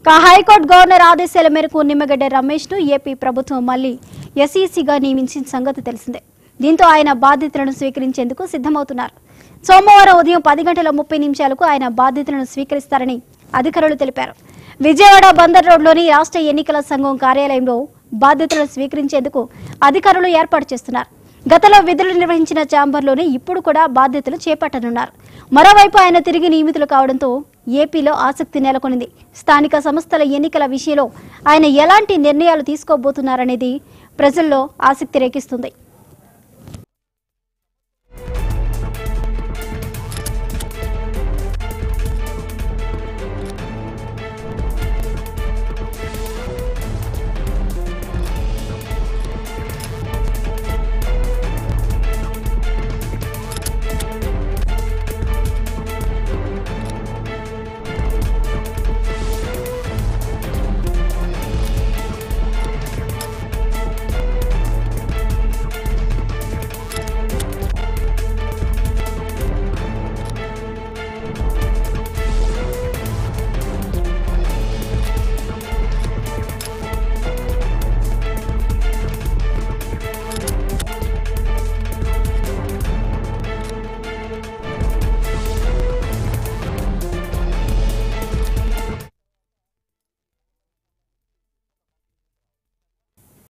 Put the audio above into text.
ఇక high court governor ఆదేశాల మేరకు నిమ్మగడ్డ రమేష్ ను ఏపీ ప్రభుత్వం మళ్లీ ఎస్ఈసీగా నియమించిన సంగతి తెలిసిందే దీంతో ఆయన బాధ్యతలను స్వీకరించేందుకు సిద్ధమవుతున్నారు సోమవారం ఉదయం పది గంటల ముప్పై నిమిషాలకు ఆయన బాధ్యతలను స్వీకరిస్తారని అధికారులు తెలిపారు విజయవాడ బందర్ రోడ్లోని రాష్ట్ర ఎన్నికల సంఘం కార్యాలయంలో బాధ్యతలను స్వీకరించేందుకు అధికారులు ఏర్పాటు చేస్తున్నారు గతంలో విధులు నిర్వహించిన ఛాంబర్లోనే ఇప్పుడు కూడా బాధ్యతలు చేపట్టనున్నారు మరోవైపు ఆయన తిరిగి నియమితులు కావడంతో ఏపీలో ఆసక్తి నెలకొనింది స్థానిక సంస్థల ఎన్నికల విషయంలో ఆయన ఎలాంటి నిర్ణయాలు తీసుకోబోతున్నారనేది ప్రజల్లో ఆసక్తి రేకిస్తుంది